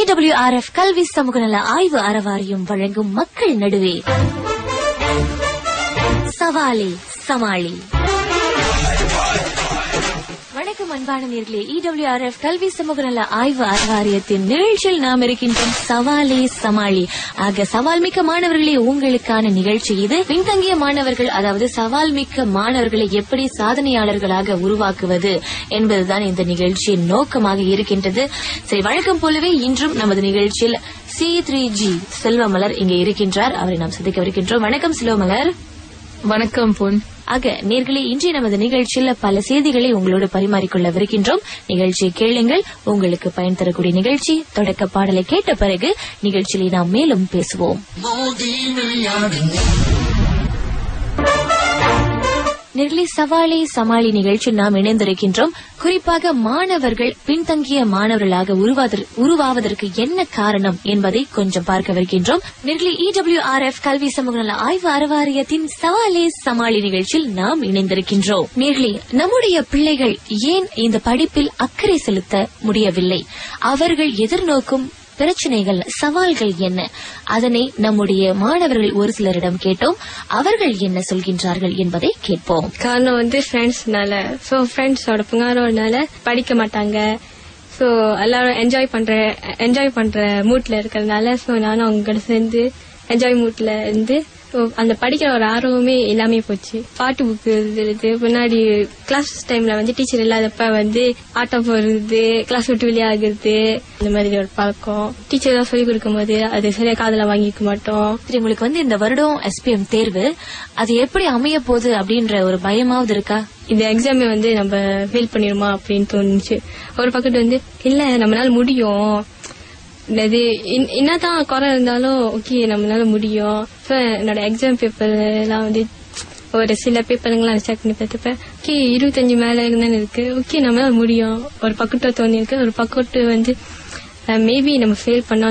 EWRF கல்வி சமூக நல ஆய்வு அறவாரியம் வழங்கும் மக்கள் நடுவே சவாலே சமாளி வணக்கம் அன்பான நேர்களே இடபிள்யூஆர்எஃப் கல்வி சமூக நல ஆய்வு அறவாரியத்தின் நிகழ்ச்சியில் நாம் இருக்கின்றோம் சவாலே சமாளி ஆக சவால் மிக்க மாணவர்களே உங்களுக்கான நிகழ்ச்சி இது பின்தங்கிய மாணவர்கள் அதாவது சவால் மிக்க மாணவர்களை எப்படி சாதனையாளர்களாக உருவாக்குவது என்பதுதான் இந்த நிகழ்ச்சியின் நோக்கமாக இருக்கின்றது சரி வழக்கம் போலவே இன்றும் நமது நிகழ்ச்சியில் சி த்ரீ ஜி செல்வமலர் இங்கே இருக்கின்றார் அவரை நாம் சந்திக்கவிருக்கின்றோம் வணக்கம் செல்வமலர் வணக்கம் பொன் ஆக நேர்களே இன்றைய நமது நிகழ்ச்சியில் பல செய்திகளை உங்களோடு பரிமாறிக்கொள்ளவிருக்கின்றோம் நிகழ்ச்சியை கேளுங்கள் உங்களுக்கு பயன் தரக்கூடிய நிகழ்ச்சி தொடக்க பாடலை கேட்ட பிறகு நிகழ்ச்சியை நாம் மேலும் பேசுவோம் நெர்லி சவாலி சமாளி நிகழ்ச்சியில் நாம் இணைந்திருக்கின்றோம் குறிப்பாக மாணவர்கள் பின்தங்கிய மாணவர்களாக உருவாதற்- உருவாவதற்கு என்ன காரணம் என்பதை கொஞ்சம் பார்க்கவிருக்கின்றோம் நெர்லி இடபிள்யூஆர்எஃப் கல்வி சமூக நல ஆய்வு அறவாரியத்தின் சவாலே சமாளி நிகழ்ச்சியில் நாம் இணைந்திருக்கின்றோம் நெர்லி நம்முடைய பிள்ளைகள் ஏன் இந்த படிப்பில் அக்கறை செலுத்த முடியவில்லை அவர்கள் எதிர்நோக்கும் பிரச்சனைகள் சவால்கள் என்ன அதனை நம்முடைய மாணவர்கள் ஒரு சிலரிடம் கேட்டோம் அவர்கள் என்ன சொல்கின்றார்கள் என்பதை கேட்போம் காரணம் வந்து ஃப்ரெண்ட்ஸ்னால ஸோ ஃப்ரெண்ட்ஸோட புங்காரோனால படிக்க மாட்டாங்க ஸோ எல்லாரும் என்ஜாய் பண்ற என்ஜாய் பண்ற மூட்ல இருக்கிறதுனால ஸோ நானும் அவங்க கூட சேர்ந்து என்ஜாய் மூட்ல இருந்து ஸோ அந்த படிக்கிற ஒரு ஆர்வமே எல்லாமே போச்சு பாட்டு புக்கு எழுதுறது முன்னாடி கிளாஸ் டைம்ல வந்து டீச்சர் இல்லாதப்ப வந்து ஆட்டம் போடுறது கிளாஸ் விட்டு விளையாடுறது இந்த மாதிரி ஒரு பழக்கம் டீச்சர் தான் சொல்லிக் கொடுக்கும் போது அது சரியா காதுல வாங்கிக்க மாட்டோம் சரி, உங்களுக்கு வந்து இந்த வருடம் எஸ்பிஎம் தேர்வு அது எப்படி அமைய போகுது அப்படின்ற ஒரு பயமாவது இருக்கா இந்த எக்ஸாமை வந்து நம்ம ஃபெயில் பண்ணிருமா அப்படின்னு தோணுச்சு ஒரு பக்கத்து வந்து இல்ல நம்மளால முடியும் இது இன்- என்னதான் குறை இருந்தாலும் ஓகே நம்மளால முடியும் So, என்னோட எக்ஸாம் பேப்பர் எல்லாம் வந்து ஒரு சில பேப்பருங்கெல்லாம் செக் பண்ணி பார்த்தப்ப ஓகே இருபத்தஞ்சு மேல இருந்தாலும் இருக்கு ஓகே நம்மளால முடியும் ஒரு பக்கத்து தோணி இருக்கு ஒரு பக்கத்து வந்து மேபி நம்ம ஃபெயில் பண்ண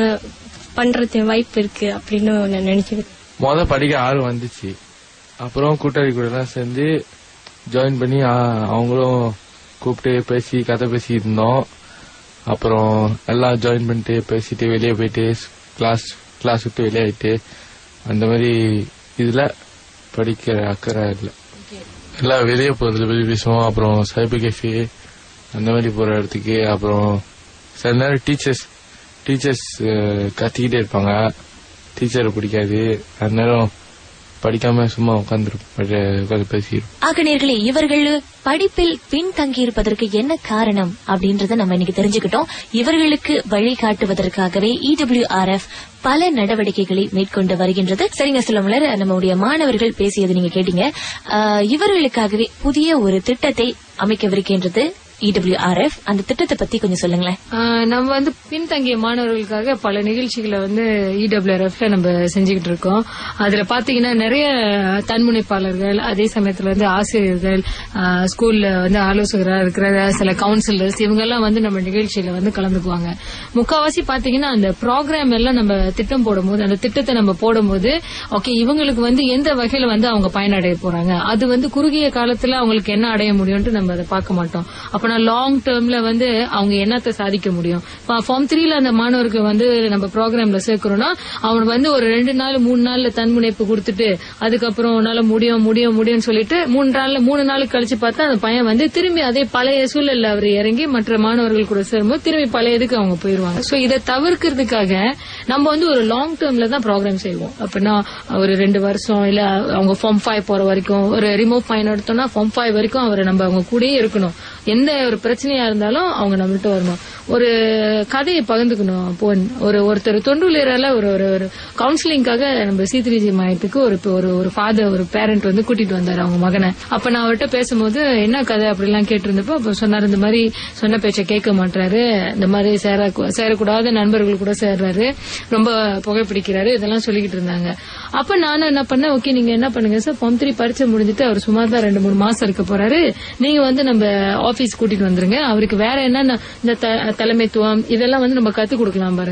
பண்றது வாய்ப்பு இருக்கு அப்படின்னு நான் நினைச்சிருக்கேன் முத படிக்க ஆர்வம் வந்துச்சு அப்புறம் கூட்டாளி கூட எல்லாம் சேர்ந்து ஜாயின் பண்ணி ஆ, அவங்களும் கூப்பிட்டு பேசி கதை பேசி இருந்தோம் அப்புறம் எல்லாம் ஜாயின் பண்ணிட்டு பேசிட்டு வெளியே போயிட்டு கிளாஸ் கிளாஸ் விட்டு வெளியே ஆயிட்டு அந்த மாதிரி இதுல படிக்கிற அக்கறை இல்லை எல்லாம் வெளியே போறதுல வெளியே பேசுவோம் அப்புறம் சைபர் கேஃபே அந்த மாதிரி போற இடத்துக்கு அப்புறம் சில நேரம் டீச்சர்ஸ் டீச்சர்ஸ் கத்திக்கிட்டே இருப்பாங்க டீச்சரை பிடிக்காது அந்த நேரம் படிக்காம சும்மா உட்காந்து உட்காந்து பேசிடுவோம் ஆக நேர்களே இவர்கள் படிப்பில் பின்தங்கி இருப்பதற்கு என்ன காரணம் அப்படின்றத நம்ம இன்னைக்கு தெரிஞ்சுக்கிட்டோம் இவர்களுக்கு வழிகாட்டுவதற்காகவே இடபிள்யூஆர்எஃப் பல நடவடிக்கைகளை மேற்கொண்டு வருகின்றது சரிங்க சிலமலர் நம்முடைய மாணவர்கள் பேசியது நீங்க கேட்டீங்க ஆஹ், இவர்களுக்காகவே புதிய ஒரு திட்டத்தை அமைக்கவிருக்கின்றது இடபிள்யூஆர்எஃப் அந்த திட்டத்தை பத்தி கொஞ்சம் சொல்லுங்களேன் ஆஹ் நம்ம வந்து பின்தங்கிய மாணவர்களுக்காக பல நிகழ்ச்சிகளை வந்து இடபிள்யூஆர்எஃப்ல நம்ம செஞ்சுக்கிட்டு இருக்கோம் அதுல பாத்தீங்கன்னா நிறைய தன்முனைப்பாளர்கள் அதே சமயத்துல வந்து ஆசிரியர்கள் ஆஹ் ஸ்கூல்ல வந்து ஆலோசகராக இருக்கிற சில கவுன்சிலர்ஸ் இவங்க எல்லாம் வந்து நம்ம நிகழ்ச்சியில வந்து கலந்துக்குவாங்க முக்காவாசி பாத்தீங்கன்னா அந்த ப்ரோக்ராம் எல்லாம் நம்ம திட்டம் போடும்போது அந்த திட்டத்தை நம்ம போடும்போது ஓகே இவங்களுக்கு வந்து எந்த வகையில வந்து அவங்க பயனடைய போறாங்க அது வந்து குறுகிய காலத்துல அவங்களுக்கு என்ன அடைய முடியும்னு நம்ம அதை பார்க்க மாட்டோம் அப்ப நான் லாங் டேர்ம்ல வந்து அவங்க என்னத்தை சாதிக்க முடியும் ஃபார்ம் த்ரீல அந்த மாணவருக்கு வந்து நம்ம ப்ரோக்ராம்ல சேர்க்கிறோம்னா அவனுக்கு வந்து ஒரு ரெண்டு நாள் மூணு நாள்ல தன்முனைப்பு கொடுத்துட்டு அதுக்கப்புறம் உன்னால முடியும் முடியும் முடியும்னு சொல்லிட்டு மூணு நாள்ல மூணு நாளுக்கு கழிச்சு பார்த்தா அந்த பையன் வந்து திரும்பி அதே பழைய சூழல்ல அவர் இறங்கி மற்ற மாணவர்கள் கூட சேரும்போது திரும்பி பழையதுக்கு அவங்க போயிருவாங்க சோ இதை தவிர்க்கிறதுக்காக நம்ம வந்து ஒரு லாங் டேர்ம்ல தான் ப்ரோக்ராம் செய்வோம் அப்படின்னா ஒரு ரெண்டு வருஷம் இல்ல அவங்க ஃபார்ம் ஃபைவ் போற வரைக்கும் ஒரு ரிமோவ் ஃபைன் எடுத்தோம்னா ஃபார்ம் ஃபைவ் வரைக்கும் அவரை நம்ம அவங்க கூடயே இருக்கணும் எந்த ஒரு பிரச்சனையா இருந்தாலும் அவங்க நம்மள்ட்ட வரணும் ஒரு கதையை பகிர்ந்துக்கணும் போன் ஒரு ஒருத்தர் தொண்டுலேரால ஒரு ஒரு ஒரு கவுன்சிலிங்காக நம்ம சீத்திரிஜி மையத்துக்கு ஒரு ஒரு ஒரு ஃபாதர் ஒரு பேரண்ட் வந்து கூட்டிட்டு வந்தாரு அவங்க மகனை அப்ப நான் அவர்கிட்ட பேசும்போது என்ன கதை அப்படிலாம் கேட்டிருந்தப்போ அப்ப சொன்னாரு இந்த மாதிரி சொன்ன பேச்சை கேட்க மாட்டாரு இந்த மாதிரி சேர சேரக்கூடாத நண்பர்கள் கூட சேர்றாரு ரொம்ப புகைப்பிடிக்கிறாரு இதெல்லாம் சொல்லிக்கிட்டு இருந்தாங்க அப்ப நானும் என்ன பண்ணேன் ஓகே நீங்க என்ன பண்ணுங்க சார் ஃபார்ம் த்ரீ பரிச்சை முடிஞ்சிட்டு அவர் சும்மா தான் ரெண்டு மூணு மாசம் இருக்க போறாரு நீங்க வந்து நம்ம ஆபீஸ் கூட்டிட்டு வந்துருங்க அவருக்கு வேற என்னென்ன இந்த த- தலைமைத்துவம் இதெல்லாம் வந்து நம்ம கத்து கொடுக்கலாம் பாருங்க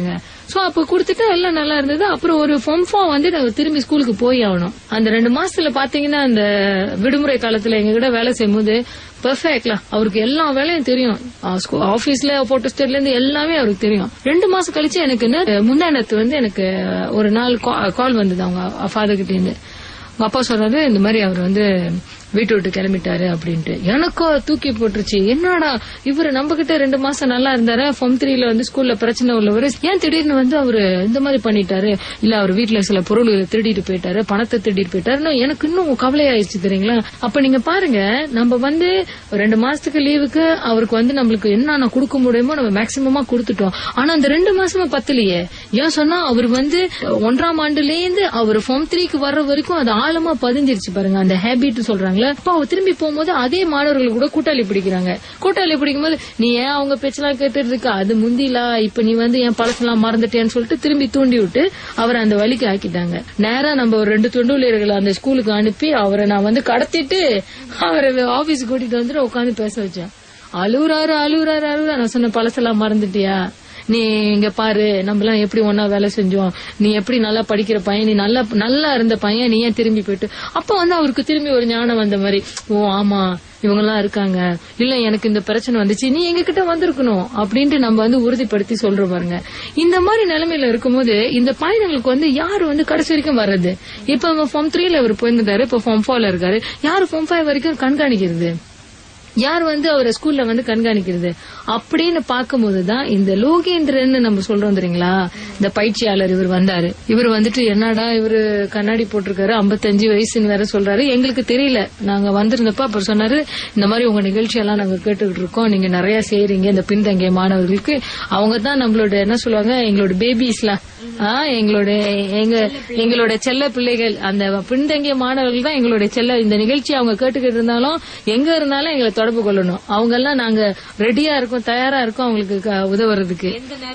சோ அப்ப கொடுத்துட்டு எல்லாம் நல்லா இருந்தது அப்புறம் ஒரு ஃபார்ம் ஃபோர் வந்து நாங்க திரும்பி ஸ்கூலுக்கு போய் ஆகணும் அந்த ரெண்டு மாசத்துல பாத்தீங்கன்னா அந்த விடுமுறை காலத்துல எங்க கிட்ட வேலை செய்யும்போது பெர்ஃபெக்ட்ல அவருக்கு எல்லா வேலையும் தெரியும் ஆபீஸ்ல போட்டோ ஸ்டேட்ல இருந்து எல்லாமே அவருக்கு தெரியும் ரெண்டு மாசம் கழிச்சு எனக்கு என்ன முந்தானத்து வந்து எனக்கு ஒரு நாள் கால் வந்தது அவங்க ஃபாதர் கிட்ட இருந்து உங்க அப்பா சொல்றாரு இந்த மாதிரி அவர் வந்து வீட்டு விட்டு கிளம்பிட்டாரு அப்படின்ட்டு எனக்கோ தூக்கி போட்டுருச்சு என்னடா இவரு நம்ம கிட்ட ரெண்டு மாசம் நல்லா இருந்தாரு ஃபார்ம் த்ரீல வந்து ஸ்கூல்ல பிரச்சனை உள்ளவர் ஏன் திடீர்னு வந்து அவரு இந்த மாதிரி பண்ணிட்டாரு இல்ல அவர் வீட்டுல சில பொருள்களை திருடிட்டு போயிட்டாரு பணத்தை திருடிட்டு போயிட்டாருன்னு எனக்கு இன்னும் கவலையாயிருச்சு தெரியுங்களா அப்ப நீங்க பாருங்க நம்ம வந்து ரெண்டு மாசத்துக்கு லீவுக்கு அவருக்கு வந்து நம்மளுக்கு என்னென்ன கொடுக்க முடியுமோ நம்ம மேக்சிமமா கொடுத்துட்டோம் ஆனா அந்த ரெண்டு மாசமா பத்தலையே ஏன் சொன்னா அவர் வந்து ஒன்றாம் ஆண்டுல இருந்து அவர் ஃபார்ம் த்ரீக்கு வர்ற வரைக்கும் அது ஆழமா பதிஞ்சிருச்சு பாருங்க அந்த ஹேபிட் சொல்றாங்களே அப்ப அவர் திரும்பி போகும்போது அதே மாணவர்கள் கூட கூட்டாளி பிடிக்கிறாங்க கூட்டாளி பிடிக்கும் போது நீ ஏன் அவங்க பேச்செல்லாம் கேட்டுட்டு இருக்க அது முந்திலா இப்ப நீ வந்து என் பழசெல்லாம் மறந்துட்டேன்னு சொல்லிட்டு திரும்பி தூண்டி விட்டு அவரை அந்த வழிக்கு ஆக்கிட்டாங்க நேரா நம்ம ஒரு ரெண்டு தொண்டுலியர்களை அந்த ஸ்கூலுக்கு அனுப்பி அவரை நான் வந்து கடத்திட்டு அவரை ஆபீஸ் கூட்டிட்டு வந்துட்டு உட்காந்து பேச வச்சேன் அழுவுறாரு அழுவுறாரு அழுவுறாரு நான் சொன்ன பழசெல்லாம் மறந்துட்டியா நீ இங்க பாரு நம்ம எல்லாம் எப்படி ஒன்னா வேலை செஞ்சோம் நீ எப்படி நல்லா படிக்கிற பையன் நீ நல்லா நல்லா இருந்த பையன் நீ ஏன் திரும்பி போயிட்டு அப்ப வந்து அவருக்கு திரும்பி ஒரு ஞானம் வந்த மாதிரி ஓ ஆமா இவங்க எல்லாம் இருக்காங்க இல்ல எனக்கு இந்த பிரச்சனை வந்துச்சு நீ எங்க கிட்ட வந்திருக்கணும் அப்படின்ட்டு நம்ம வந்து உறுதிப்படுத்தி சொல்றோம் பாருங்க இந்த மாதிரி நிலைமையில இருக்கும்போது இந்த பையன்களுக்கு வந்து யாரு வந்து கடைசி வரைக்கும் வர்றது இப்ப அவங்க ஃபார்ம் த்ரீல அவர் போயிருந்தாரு இப்ப ஃபார்ம் ஃபோர்ல இருக்காரு யாரு ஃபார்ம் ஃபைவ் வரைக்கும் கண்காணிக்கிறது யார் வந்து அவரை ஸ்கூல்ல வந்து கண்காணிக்கிறது அப்படின்னு பார்க்கும்போதுதான் இந்த லோகேந்திரன் நம்ம சொல்றோம் தெரியுங்களா இந்த பயிற்சியாளர் இவர் வந்தாரு இவர் வந்துட்டு என்னடா இவரு கண்ணாடி போட்டிருக்காரு 55 வயசுன்னு வேற சொல்றாரு எங்களுக்கு தெரியல நாங்க வந்திருந்தப்ப அப்புறம் சொன்னாரு இந்த மாதிரி உங்க நிகழ்ச்சி எல்லாம் நாங்க கேட்டுக்கிட்டு இருக்கோம் நீங்க நிறைய செய்றீங்க இந்த பின்தங்கிய மாணவர்களுக்கு அவங்க தான் நம்மளோட என்ன சொல்லுவாங்க எங்களோட பேபிஸ்லாம் ஆ, எங்களோட எங்க எங்களோட செல்ல பிள்ளைகள் அந்த பின்தங்கிய மாணவர்கள் தான் எங்களோட செல்ல இந்த நிகழ்ச்சி அவங்க கேட்டுக்கிட்டு இருந்தாலும் எங்க இருந்தாலும் எங்களை தொடர்பு கொள்ளணும் அவங்க எல்லாம் நாங்க ரெடியா இருக்கோம் தயாரா இருக்கோம் அவங்களுக்கு க- உதவுறதுக்கு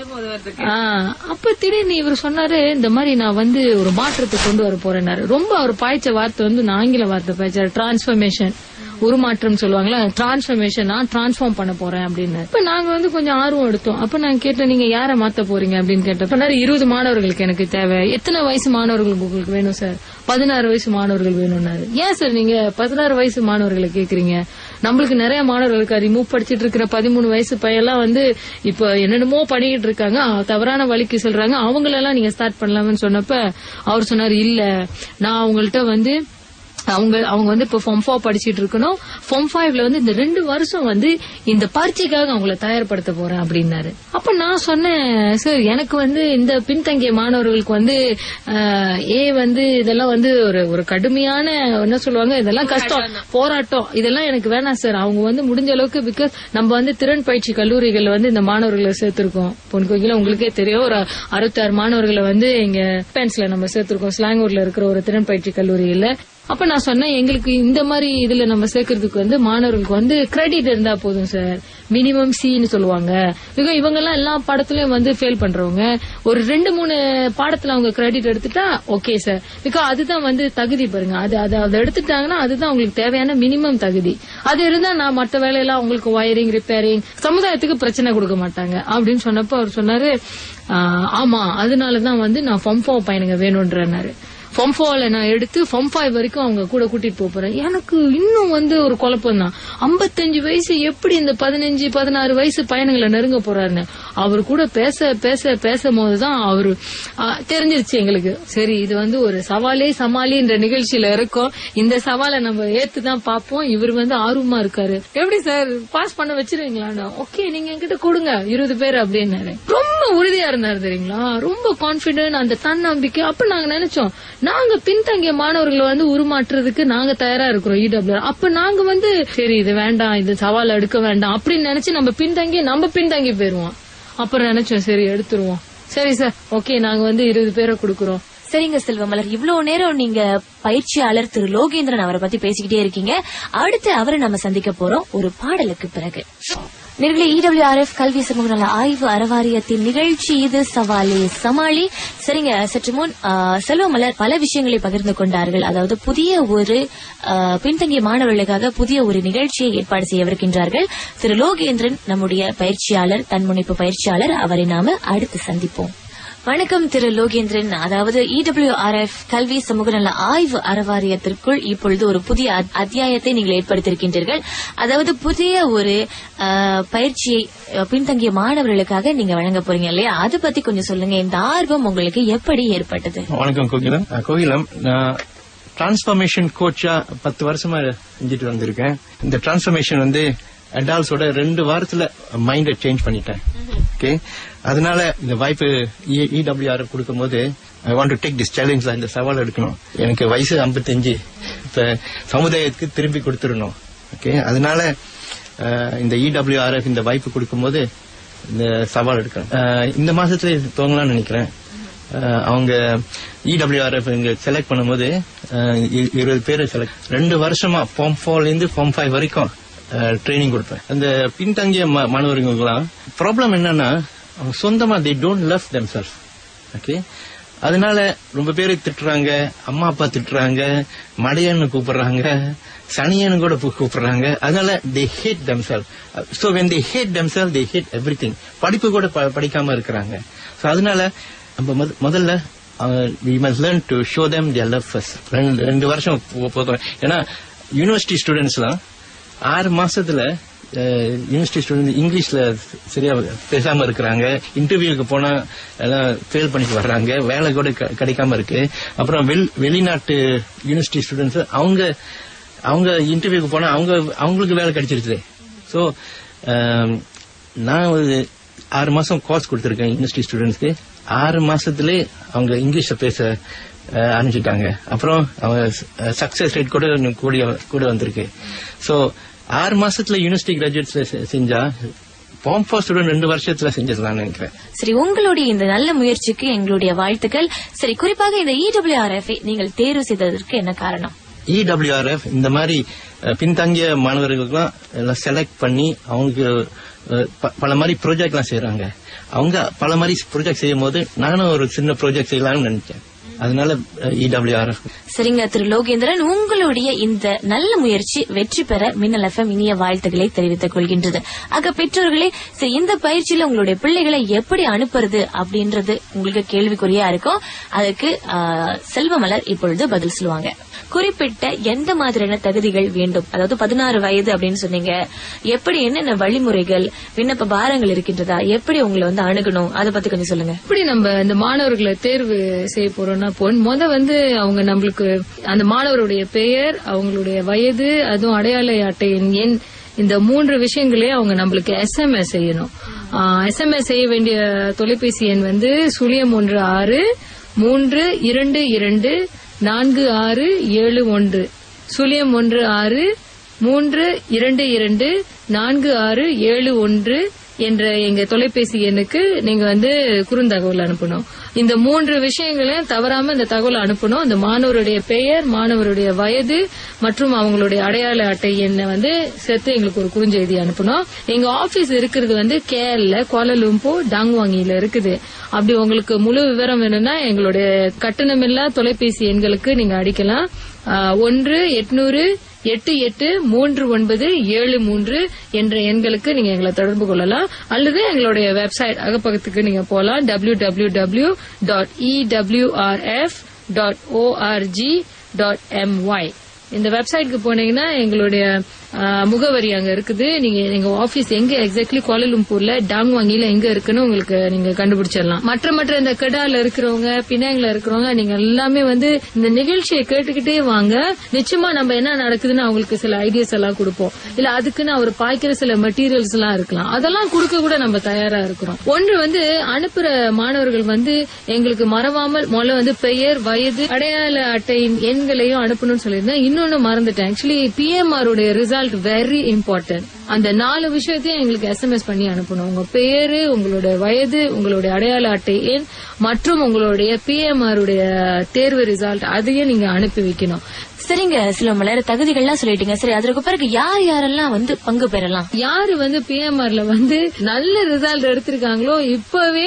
ஆ, அப்ப திடீர்னு இவர் சொன்னாரு இந்த மாதிரி நான் வந்து ஒரு மாற்றத்தை கொண்டு வர போறேன்னாரு ரொம்ப அவர் பாய்ச்ச வார்த்தை வந்து நான் ஆங்கில வார்த்தை பாய்ச்சாரு டிரான்ஸ்பர்மேஷன் உருமாற்றம் சொல்லுவாங்களா டிரான்ஸ்பர்மேஷன் நான் டிரான்ஸ்ஃபார்ம் பண்ண போறேன் அப்படின்னு இப்ப நாங்க வந்து கொஞ்சம் ஆர்வம் எடுத்தோம் அப்ப நான் கேட்டேன் நீங்க யாரை மாத்த போறீங்க அப்படின்னு கேட்டேன் சொன்னாரு இருபது மாணவர்களுக்கு எனக்கு தேவை எத்தனை வயசு மாணவர்களுக்கு உங்களுக்கு வேணும் சார் பதினாறு வயசு மாணவர்கள் வேணும்னாரு ஏன் சார் நீங்க பதினாறு வயசு மாணவர்களை கேக்குறீங்க நம்மளுக்கு நிறைய மாணவர்களுக்கு ரிமூவ் படிச்சிட்டு இருக்கிற பதிமூணு வயசு பையெல்லாம் வந்து இப்ப என்னென்னமோ பண்ணிக்கிட்டு இருக்காங்க அ, தவறான வழிக்கு சொல்றாங்க அவங்களெல்லாம் நீங்க ஸ்டார்ட் பண்ணலாம்னு சொன்னப்ப அவர் சொன்னாரு இல்ல நான் அவங்கள்ட்ட வந்து அவங்க அவங்க வந்து இப்ப ஃபார்ம் ஃபோர் படிச்சிட்டு இருக்கணும் ஃபார்ம் ஃபைவ்ல வந்து இந்த ரெண்டு வருஷம் வந்து இந்த பரீட்சைக்காக அவங்கள தயார்படுத்த போறேன் அப்படின்னாரு அப்ப நான் சொன்னேன் சார் எனக்கு வந்து இந்த பின்தங்கிய மாணவர்களுக்கு வந்து அஹ், ஏ வந்து இதெல்லாம் வந்து ஒரு ஒரு கடுமையான என்ன சொல்லுவாங்க இதெல்லாம் கஷ்டம் போராட்டம் இதெல்லாம் எனக்கு வேணாம் சார் அவங்க வந்து முடிஞ்ச அளவுக்கு பிகாஸ் நம்ம வந்து திறன் பயிற்சி கல்லூரிகள் வந்து இந்த மாணவர்களை சேர்த்திருக்கோம் பொன் கோகில உங்களுக்கே தெரியும் ஒரு அறுபத்தாறு மாணவர்களை வந்து இங்க பென்ஸ்ல நம்ம சேர்த்திருக்கோம் ஸ்லாங்கூர்ல இருக்கிற ஒரு திறன் பயிற்சி கல்லூரியில அப்ப நான் சொன்னேன் எங்களுக்கு இந்த மாதிரி இதுல நம்ம சேர்க்கறதுக்கு வந்து மாணவர்களுக்கு வந்து கிரெடிட் இருந்தா போதும் சார் மினிமம் சின்னு சொல்லுவாங்க பிகாஸ் இவங்க எல்லாம் எல்லா பாடத்திலயும் வந்து ஃபெயில் பண்றவங்க ஒரு ரெண்டு மூணு பாடத்துல அவங்க கிரெடிட் எடுத்துட்டா ஓகே சார் பிகாஸ் அதுதான் வந்து தகுதி பாருங்க அது அது அதை எடுத்துட்டாங்கன்னா அதுதான் அவங்களுக்கு தேவையான மினிமம் தகுதி அது இருந்தா நான் மத்த வேலையெல்லாம் அவங்களுக்கு வயரிங் ரிப்பேரிங் சமுதாயத்துக்கு பிரச்சனை கொடுக்க மாட்டாங்க அப்படின்னு சொன்னப்போ அவர் சொன்னாரு "ஆஹ், ஆமா அதனாலதான் வந்து நான் ஃபார்ம் ஃபோர் பையனுங்க வேணும்ன்றாரு ஃபார்ம் ஃபோர்ல நான் எடுத்து ஃபார்ம் ஃபைவ் வரைக்கும் அவங்க கூட கூட்டிட்டு போப் போறேன் எனக்கு இன்னும் வந்து ஒரு குழப்பம் தான் ஐம்பத்தஞ்சு வயசு எப்படி இந்த பதினஞ்சு பதினாறு வயசு பையனுங்களை நெருங்க போறாருன்னு அவர் கூட பேச பேச பேசும் போதுதான் அவரு ஆ, தெரிஞ்சிருச்சு எங்களுக்கு சரி இது வந்து ஒரு சவாலே சமாளின்ற நிகழ்ச்சியில இருக்கோம் இந்த சவாலை நம்ம ஏத்துதான் பார்ப்போம் இவர் வந்து ஆர்வமா இருக்காரு எப்படி சார் பாஸ் பண்ண வச்சிருவீங்களான்னு ஓகே நீங்க என்கிட்ட கொடுங்க இருபது பேர் அப்படின்னாரு ரொம்ப உறுதியா இருந்தாரு தெரியுங்களா ரொம்ப கான்பிடன்ட் அந்த தன்னம்பிக்கை அப்ப நாங்க நினைச்சோம் நாங்க பின்தங்கிய மாணவர்களை வந்து உருமாற்றுறதுக்கு நாங்க தயாரா இருக்கிறோம் இடபிள்யூ அப்ப நாங்க வந்து சரி இது வேண்டாம் இது சவால் எடுக்க வேண்டாம் அப்படின்னு நினைச்சு நம்ம பின்தங்கி நம்ம பின்தங்கி போயிருவோம் அப்புறம் நினைச்சோம் சரி எடுத்துருவோம் சரி சார் ஓகே நாங்க வந்து இருபது பேரை கொடுக்கறோம் சரிங்க செல்வமலர் இவ்வளவு நேரம் நீங்க பயிற்சியாளர் திரு லோகேந்திரன் அவரை பத்தி பேசிக்கிட்டே இருக்கீங்க அடுத்து அவரை நம்ம சந்திக்க போறோம் ஒரு பாடலுக்கு பிறகு நேர்களே இடபிள்யூஆர்எஃப் கல்வி சமூக நல ஆய்வு அறவாரியத்தின் நிகழ்ச்சி இது சவாலே சமாளி சரிங்க சற்று முன் ஆ, செல்வமலர் பல விஷயங்களை பகிர்ந்து கொண்டார்கள் அதாவது புதிய ஒரு ஆ, பின்தங்கிய மாணவர்களுக்காக புதிய ஒரு நிகழ்ச்சியை ஏற்பாடு செய்யவிருக்கின்றார்கள் திரு லோகேந்திரன் நம்முடைய பயிற்சியாளர் தன்முனைப்பு பயிற்சியாளர் அவரை நாம அடுத்து சந்திப்போம் வணக்கம் திரு லோகேந்திரன் அதாவது இடபிள்யூஆர்எஃப் கல்வி சமூக நல ஆய்வு அறவாரியத்திற்குள் இப்பொழுது ஒரு புதிய அத்- அத்தியாயத்தை நீங்கள் ஏற்படுத்தியிருக்கின்றீர்கள் அதாவது புதிய ஒரு ஆ, பயிற்சியை அ, பின்தங்கிய மாணவர்களுக்காக நீங்க வழங்க போறீங்க இல்லையா அது பத்தி கொஞ்சம் சொல்லுங்க இந்த ஆர்வம் உங்களுக்கு எப்படி ஏற்பட்டது வணக்கம் கோகிலம் அஹ், கோகிலம் நான் டிரான்ஸ்ஃபர்மேஷன் கோச்சா பத்து வருஷமா செஞ்சுட்டு வந்திருக்கேன் இந்த டிரான்ஸ்ஃபர்மேஷன் வந்து அடால்ட்ஸோட ரெண்டு வாரத்துல மைண்டை சேஞ்ச் பண்ணிட்டேன் ஓகே அதனால இந்த வாய்ப்பு இடபிள்யூஆர் கொடுக்கும்போது I want to take this challenge இந்த சவால் எடுக்கணும் எனக்கு வயசு 55 இப்ப சமுதாயத்துக்கு திரும்பி கொடுத்துடணும் ஓகே அதனால அஹ், இந்த இடபிள்யூஆர்எஃப் இந்த வாய்ப்பு கொடுக்கும்போது இந்த சவால் எடுக்கணும் அஹ், இந்த மாசத்துல துவங்கலாம்னு நினைக்கிறேன் அஹ் அவங்க இடபிள்யூஆர்எஃப் இங்க செலக்ட் பண்ணும்போது அஹ் இ- இருபது பேரை செலக்ட் ரெண்டு வருஷமா ஃபார்ம் ஃபோர்ல இருந்து ஃபார்ம் ஃபைவ் வரைக்கும் ட்ரைனிங் கொடுப்பேன் அந்த பின்தங்கிய மா- மாணவர்களுக்கெல்லாம் ப்ராப்ளம் என்னன்னா அவங்க சொந்தமா they don't love them self okay அதனால ரொம்ப பேர் திட்டுறாங்க அம்மா அப்பா திட்டுறாங்க மடையன்னு கூப்பிடுறாங்க சனியன்னு கூட கூ- கூப்பிடுறாங்க அதனால they hate them self so when they hate them self they hate everything படிப்பு கூட ப- படிக்காம இருக்கிறாங்க ஸோ அதனால நம்ம முத- முதல்ல we must learn to show them their love first ரெண்டு ரெண்டு வருஷம் போ- போதும் ஏன்னா யூனிவர்சிட்டி ஸ்டூடெண்ட்ஸ்லாம் ஆறு மாசத்துல யூனிவர்சிட்டி ஸ்டூடெண்ட் இங்கிலீஷ்ல சரியா பேசாம இருக்கிறாங்க இன்டர்வியூக்கு போனா எல்லாம் ஃபெயில் பண்ணிட்டு வர்றாங்க வேலை கூட க- கிடைக்காம இருக்கு அப்புறம் வெள் வெளிநாட்டு யூனிவர்சிட்டி ஸ்டூடெண்ட்ஸ் அவங்க அவங்க இன்டர்வியூக்கு போனா அவங்க அவங்களுக்கு வேலை கிடைச்சிருச்சு ஸோ நான் ஒரு ஆறு மாசம் கோர்ஸ் கொடுத்துருக்கேன் யூனிவர்சிட்டி ஸ்டூடெண்ட்ஸ்க்கு ஆறு மாசத்துலயே அவங்க இங்கிலீஷ்ல பேச அஹ், ஆரம்பிச்சுட்டாங்க அப்புறம் அவங்க சக்சஸ் ரேட் கூட இன்னும் கூடிய கூட வந்திருக்கு ஸோ ஆறு மாசத்துல யூனிவர்சிட்டி கிராஜுவேட்ஸ்ல செஞ்சா ஃபார்ம் ஃபோர் ஸ்டூடெண்ட் ரெண்டு வருஷத்துல செஞ்சிடலாம்னு நினைக்கிறேன் சரி உங்களுடைய இந்த நல்ல முயற்சிக்கு எங்களுடைய வாழ்த்துக்கள் சரி குறிப்பாக இந்த இடபிள்யூஆர்எஃப் நீங்கள் தேர்வு செய்ததற்கு என்ன காரணம் இடபிள்யூஆர்எஃப் இந்த மாதிரி அஹ், பின்தங்கிய மாணவர்களுக்கெல்லாம் எல்லாம் செலக்ட் பண்ணி அவங்களுக்கு அஹ், ப- பல மாதிரி ப்ராஜெக்ட்லாம் செய்றாங்க அவங்க பல மாதிரி ப்ராஜெக்ட் செய்யும் போது நானும் ஒரு சின்ன ப்ராஜெக்ட் செய்யலாம்னு நினைச்சேன் அதனால இடபிள்யூஆர்எஃப் சரிங்க திரு லோகேந்திரன் உங்களுடைய இந்த நல்ல முயற்சி வெற்றி பெற மின்னல் எஃப்எம் இனிய வாழ்த்துக்களை தெரிவித்துக் கொள்கின்றது ஆக பெற்றோர்களே சரி இந்த பயிற்சியில உங்களுடைய பிள்ளைகளை எப்படி அனுப்புறது அப்படின்றது உங்களுக்கு கேள்விக்குறியா இருக்கும் அதுக்கு ஆ, செல்வமலர் இப்பொழுது பதில் சொல்லுவாங்க குறிப்பிட்ட எந்த மாதிரியான தகுதிகள் வேண்டும் அதாவது பதினாறு வயது அப்படின்னு சொன்னீங்க எப்படி என்னென்ன வழிமுறைகள் விண்ணப்ப பாரங்கள் இருக்கின்றதா எப்படி உங்களை வந்து அணுகணும் அதை பத்தி கொஞ்சம் சொல்லுங்க எப்படி நம்ம இந்த மாணவர்களை தேர்வு செய்ய போறோம்னா பொன் முத வந்து அவங்க நம்மளுக்கு அந்த மாணவருடைய பெயர் அவங்களுடைய வயது அதுவும் அடையாள அட்டையின் எண் இந்த மூன்று விஷயங்களையும் அவங்க நம்மளுக்கு எஸ்எம்எஸ் செய்யணும் எஸ்எம்எஸ் செய்ய வேண்டிய தொலைபேசி எண் வந்து சுழியம் ஒன்று ஆறு மூன்று இரண்டு இரண்டு நான்கு ஆறு ஏழு ஒன்று சுழியம் ஒன்று ஆறு மூன்று இரண்டு இரண்டு நான்கு ஆறு ஏழு ஒன்று என்ற எங்க தொலைபேசி எண்ணுக்கு நீங்க வந்து குறுந்தகவல் அனுப்பணும் இந்த மூன்று விஷயங்களையும் தவறாம இந்த தகவல் அனுப்பணும் இந்த மாணவருடைய பெயர் மாணவருடைய வயது மற்றும் அவங்களுடைய அடையாள அட்டை எண்ணை வந்து சேர்த்து எங்களுக்கு ஒரு குறுஞ்செய்தி அனுப்பணும் எங்க ஆபீஸ் இருக்கிறது வந்து கேரள கோலலும்போ டாங்வாங்கியில இருக்குது அப்படி உங்களுக்கு முழு விவரம் வேணும்னா எங்களுடைய கட்டணமில்லா தொலைபேசி எண்களுக்கு நீங்க அடிக்கலாம் ஆஹ், ஒன்று எட்நூறு எட்டு எட்டு மூன்று ஒன்பது ஏழு மூன்று என்ற எண்களுக்கு நீங்க எங்களை தொடர்பு கொள்ளலாம் அல்லது எங்களுடைய வெப்சைட் அகப்பக்கத்துக்கு நீங்க போலாம் W W W dot EWRF dot ORG dot MY இந்த வெப்சைட்க்கு போனீங்கன்னா எங்களுடைய ஆ, முகவரி அங்க இருக்குது நீங்க எங்க ஆபீஸ் எங்க எக்ஸாக்ட்லி கோலலும்பூர்ல டாங்வாங்கில எங்க இருக்குன்னு உங்களுக்கு நீங்க கண்டுபிடிச்சிடலாம் மற்ற மற்ற இந்த கெடால இருக்கிறவங்க பினாங்ல இருக்கிறவங்க நீங்க எல்லாமே வந்து இந்த நிகழ்ச்சியை கேட்டுக்கிட்டே வாங்க நிச்சயமா நம்ம என்ன நடக்குதுன்னு அவங்களுக்கு சில ஐடியாஸ் எல்லாம் கொடுப்போம் இல்ல அதுக்குன்னு அவர் பாய்க்கிற சில மெட்டீரியல்ஸ் எல்லாம் இருக்கலாம் அதெல்லாம் கொடுக்க கூட நம்ம தயாரா இருக்கிறோம் ஒன்று வந்து அனுப்புற மாணவர்கள் வந்து எங்களுக்கு மறவாமல் முதல்ல வந்து பெயர் வயது அடையாள அட்டையின் எண்களையும் அனுப்பணும்னு சொல்லியிருந்தேன் இன்னொன்னு மறந்துட்டேன் ஆக்சுவலி பிஎம்ஆர் உடைய ரிசல்ட் வெரி இம்பார்ட்டன்ட் அந்த நாலு விஷயத்தையும் எங்களுக்கு எஸ்எம்எஸ் பண்ணி அனுப்பணும் உங்க பேரு உங்களுடைய வயது உங்களுடைய அடையாள அட்டை எண் மற்றும் உங்களுடைய பிஎம்ஆர் உடைய தேர்வு ரிசல்ட் அதையும் நீங்க அனுப்பி வைக்கணும் சரிங்க சிலமலர் தகுதிகள்லாம் சொல்லிட்டீங்க சரி அதற்கு பிறகு யார் யாரெல்லாம் வந்து பங்கு பெறலாம் யாரு வந்து பிஎம்ஆர்ல வந்து நல்ல ரிசல்ட் எடுத்திருக்காங்களோ இப்பவே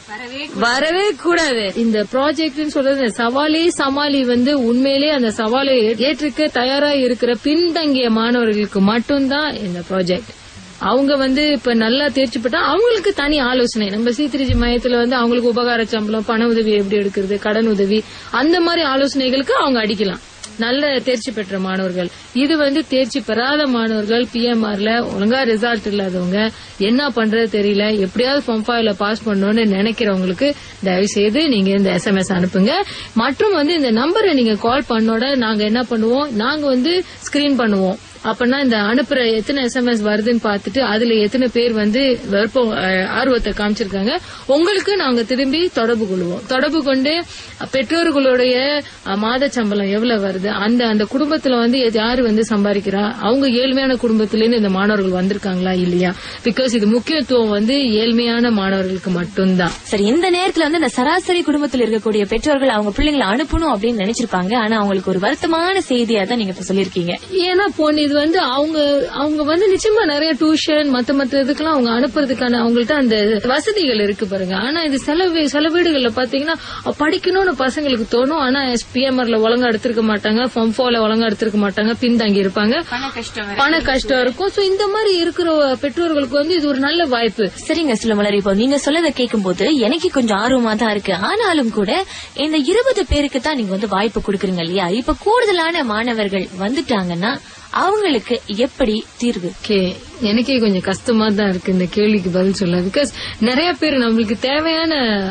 வரவே கூடாது இந்த ப்ராஜெக்ட் சொல்றது இந்த சவாலே சமாளி வந்து உண்மையிலே அந்த சவாலை ஏற்றுக்க தயாரா இருக்கிற பின்தங்கிய மாணவர்களுக்கு மட்டும்தான் இந்த ப்ராஜெக்ட் அவங்க வந்து இப்ப நல்லா தேர்ச்சி பெற்றா அவங்களுக்கு தனி ஆலோசனை நம்ம சீத்திரிஜி மையத்துல வந்து அவங்களுக்கு உபகார சம்பளம் பண உதவி எப்படி எடுக்கிறது கடன் உதவி அந்த மாதிரி ஆலோசனைகளுக்கு அவங்க அடிக்கலாம் நல்ல தேர்ச்சி பெற்ற மாணவர்கள் இது வந்து தேர்ச்சி பெறாத மாணவர்கள் பிஎம்ஆர்ல ஒழுங்கா ரிசல்ட் இல்லாதவங்க என்ன பண்றது தெரியல எப்படியாவது ஃபார்ம் ஃபைவ்ல பாஸ் பண்ணணும்னு நினைக்கிறவங்களுக்கு தயவு செய்து நீங்க இந்த எஸ்எம்எஸ் அனுப்புங்க மற்றும் வந்து இந்த நம்பரை நீங்க கால் பண்ணோட நாங்க என்ன பண்ணுவோம் நாங்க வந்து ஸ்கிரீன் பண்ணுவோம் அப்பனா இந்த அனுப்புற எத்தனை எஸ்எம்எஸ் வருதுன்னு பார்த்துட்டு அதுல எத்தனை பேர் வந்து விருப்பம் அஹ், ஆர்வத்தை காமிச்சிருக்காங்க உங்களுக்கு நாங்க திரும்பி தொடர்பு கொள்வோம் தொடர்பு கொண்டு பெற்றோர்களுடைய அஹ், மாத சம்பளம் எவ்வளவு வருது அந்த அந்த குடும்பத்துல வந்து எது- யாரு வந்து சம்பாதிக்கிறா அவங்க ஏழ்மையான குடும்பத்திலேருந்து இந்த மாணவர்கள் வந்திருக்காங்களா இல்லையா பிகாஸ் இது முக்கியத்துவம் வந்து ஏழ்மையான மாணவர்களுக்கு மட்டும்தான் சரி இந்த நேரத்துல வந்து இந்த சராசரி குடும்பத்தில் இருக்கக்கூடிய பெற்றோர்கள் அவங்க பிள்ளைங்களை அனுப்பணும் அப்படின்னு நினைச்சிருப்பாங்க ஆனா அவங்களுக்கு ஒரு வருத்தமான செய்தியா தான் நீங்க இப்ப சொல்லிருக்கீங்க ஏன்னா பொண்ணு இது வந்து அவங்க அவங்க வந்து நிச்சயமா நிறைய டியூஷன் மத்த மத்த இதுக்கெல்லாம் அவங்க அனுப்புறதுக்கான அவங்கள்ட்ட அந்த வசதிகள் இருக்கு பாருங்க ஆனா இது சில வீ- சில வீடுகள்ல பாத்தீங்கன்னா அஹ், படிக்கணும்னு பசங்களுக்கு தோணும் ஆனா பிஎம்ஆர்ல ஒழுங்கா எடுத்திருக்க மாட்டாங்க ஃபம்ஃபோல ஒழுங்கா எடுத்திருக்க மாட்டாங்க பின்தங்கி இருப்பாங்க பண கஷ்டம் இருக்கும் சோ இந்த மாதிரி இருக்கிற பெற்றோர்களுக்கு வந்து இது ஒரு நல்ல வாய்ப்பு சரிங்க சுலமலர் இப்போ நீங்க சொல்லதை கேட்கும்போது எனக்கு கொஞ்சம் ஆர்வமா தான் இருக்கு ஆனாலும் கூட இந்த இருபது பேருக்கு தான் நீங்க வந்து வாய்ப்பு கொடுக்குறீங்க இல்லையா இப்ப கூடுதலான மாணவர்கள் வந்துட்டாங்கன்னா அவங்களுக்கு எப்படி தீர்வு ஓகே எனக்கே கொஞ்சம் கஷ்டமா தான் இருக்கு இந்த கேள்விக்கு பதில் சொல்ல பிகாஸ் நிறைய பேர் நம்மளுக்கு தேவையான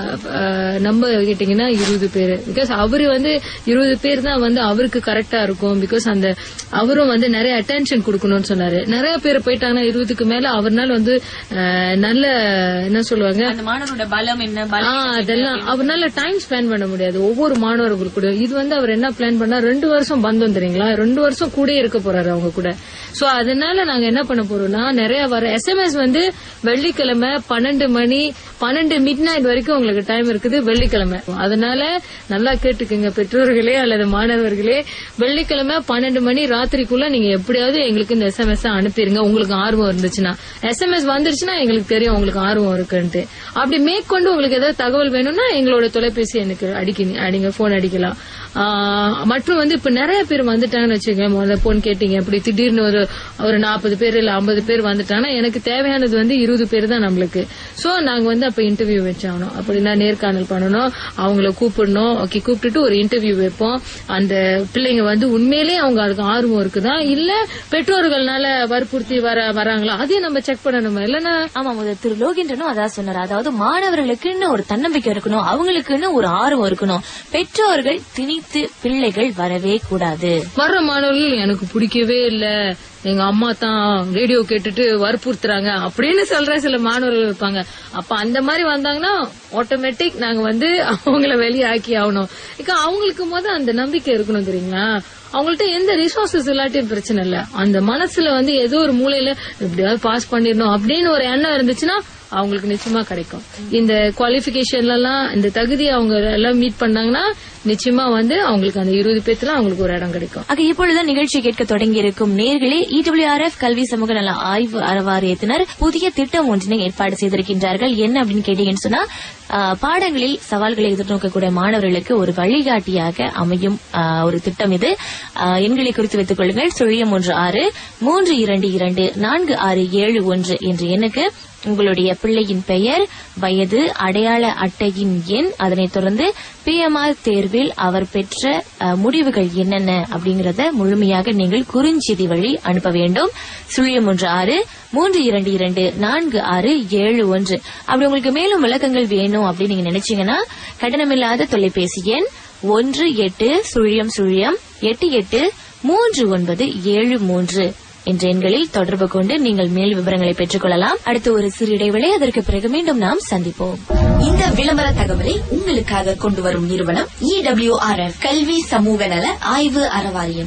நம்பர் கேட்டீங்கன்னா இருபது பேர் பிகாஸ் அவரு வந்து இருபது பேர் தான் வந்து அவருக்கு கரெக்டா இருக்கும் பிகாஸ் அந்த அவரும் வந்து நிறைய அட்டென்ஷன் கொடுக்கணும்னு சொன்னாரு நிறைய பேர் போயிட்டாங்கன்னா இருபதுக்கு மேல அவர்னால வந்து அஹ், நல்ல என்ன சொல்லுவாங்க அந்த மாணவரோட பலம் என்ன ஆ, அதெல்லாம் அவரால டைம் ஸ்பெண்ட் பண்ண முடியாது ஒவ்வொரு மாணவர்கள் கூட இது வந்து அவர் என்ன பிளான் பண்ணா ரெண்டு வருஷம் பந்தம் தெரியுங்களா ரெண்டு வருஷம் கூட இருக்க போறாரு அவங்க கூட சோ அதனால நாங்க என்ன பண்ண போறோம்னா நிறைய வர எஸ்எம்எஸ் வந்து வெள்ளிக்கிழமை பன்னெண்டு மணி பன்னெண்டு மிட் நைட் வரைக்கும் உங்களுக்கு டைம் இருக்குது வெள்ளிக்கிழமை அதனால நல்லா கேட்டுக்குங்க பெற்றோர்களே அல்லது மாணவர்களே வெள்ளிக்கிழமை பன்னெண்டு மணி ராத்திரிக்குள்ள நீங்க எப்படியாவது எங்களுக்கு இந்த எஸ்எம்எஸ் அனுப்பிடுங்க உங்களுக்கு ஆர்வம் இருந்துச்சுன்னா எஸ்எம்எஸ் வந்துருச்சுன்னா எங்களுக்கு தெரியும் உங்களுக்கு ஆர்வம் இருக்குன்ட்டு அப்படி மேற்கொண்டு உங்களுக்கு ஏதாவது தகவல் வேணும்னா எங்களோட தொலைபேசி எனக்கு அடிக்க அடிங்க போன் அடிக்கலாம் ஆஹ் மற்றும் வந்து இப்ப நிறைய பேர் வந்துட்டாங்கன்னு வச்சுக்கோங்க முதல்ல போன் கேட்டீங்க அப்படி திடீர்னு ஒரு ஒரு நாற்பது பேர் இல்ல ஐம்பது பேர் வந்துட்டாங்கன்னா எனக்கு தேவையானது வந்து இருபது பேர் தான் நம்மளுக்கு சோ நாங்க வந்து அப்ப இன்டர்வியூ வச்சாகணும் அப்படின்னா நேர்காணல் பண்ணணும் அவங்கள கூப்பிடணும் ஓகே கூப்பிட்டுட்டு ஒரு இன்டர்வியூ வைப்போம் அந்த பிள்ளைங்க வந்து உண்மையிலேயே அவங்க அதுக்கு ஆர்வம் இருக்குதா இல்ல பெற்றோர்கள்னால வற்புறுத்தி வர வராங்களா அதையும் நம்ம செக் பண்ணணும் இல்லன்னா ஆமா முதல் திரு லோகேந்திரனும் அதான் சொன்னார் அதாவது மாணவர்களுக்குன்னு ஒரு தன்னம்பிக்கை இருக்கணும் அவங்களுக்குன்னு ஒரு ஆர்வம் இருக்கணும் பெற்றோர்கள் திணித்து பிள்ளைகள் வரவே கூடாது வர்ற மாணவர்கள் எனக்கு பிடிக்கவே இல்ல எங்க அம்மா தான் ரேடியோ கேட்டுட்டு வற்புறுத்துறாங்க அப்படின்னு சொல்ற சில மாணவர்கள் இருப்பாங்க அப்ப அந்த மாதிரி வந்தாங்கன்னா ஆட்டோமேட்டிக் நாங்க வந்து அவங்கள வெளியே ஆக்கி ஆகணும் இக்க அவங்களுக்கு முத அந்த நம்பிக்கை இருக்கணும் தெரியுங்களா அவங்கள்ட்ட எந்த ரிசோர்சஸ் இல்லாட்டியும் பிரச்சனை இல்ல அந்த மனசுல வந்து ஏதோ ஒரு மூலையில எப்படியாவது பாஸ் பண்ணிடணும் அப்படின்னு ஒரு எண்ணம் இருந்துச்சுன்னா அவங்களுக்கு நிச்சயமா கிடைக்கும் இந்த குவாலிபிகேஷன்ல எல்லாம் இந்த தகுதி அவங்க எல்லாம் மீட் பண்ணாங்கன்னா நிச்சயமா வந்து அவங்களுக்கு அந்த இருபது பேத்துல அவங்களுக்கு ஒரு இடம் கிடைக்கும் ஆக இப்பொழுது நிகழ்ச்சி கேட்க தொடங்கி இருக்கும் நேர்களே இடபிள்யூஆர்எஃப் கல்வி சமூக நல ஆய்வு அறவாரியத்தினர் புதிய திட்டம் ஒன்றினை ஏற்பாடு செய்திருக்கின்றார்கள் என்ன அப்படின்னு கேட்டீங்கன்னு சொன்னா ஆ, பாடங்களில் சவால்களை எதிர்நோக்கக்கூடிய மாணவர்களுக்கு ஒரு வழிகாட்டியாக அமையும் ஆ, ஒரு திட்டம் இது ஆ, எண்களை குறித்து வைத்துக் கொள்ளுங்கள் சுழியம் ஒன்று ஆறு மூன்று இரண்டு இரண்டு நான்கு ஆறு ஏழு ஒன்று என்ற எண்ணுக்கு உங்களுடைய பிள்ளையின் பெயர் வயது அடையாள அட்டையின் எண் அதனைத் தொடர்ந்து பிஎம்ஆர் தேர்வில் அவர் பெற்ற அஹ், முடிவுகள் என்னென்ன அப்படிங்கறத முழுமையாக நீங்கள் குறுஞ்செய்தி வழி அனுப்ப வேண்டும் சுழியம் ஒன்று ஆறு மூன்று இரண்டு இரண்டு நான்கு ஆறு ஏழு ஒன்று அப்படி உங்களுக்கு மேலும் விளக்கங்கள் வேணும் அப்படின்னு நீங்க நினைச்சீங்கன்னா கட்டணமில்லாத தொலைபேசி எண் ஒன்று எட்டு சுழியம் சுழியம் எட்டு எட்டு மூன்று ஒன்பது ஏழு மூன்று என்ற எண்களில் தொடர்பு கொண்டு நீங்கள் மேல் விவரங்களை பெற்றுக் கொள்ளலாம் அடுத்து ஒரு சிறு இடைவேளை அதற்கு பிறகு மீண்டும் நாம் சந்திப்போம் இந்த விளம்பர தகவலை உங்களுக்காக கொண்டு வரும் நிறுவனம் இடபிள்யூஆர்எஃப் கல்வி சமூக நல ஆய்வு அறவாரியம்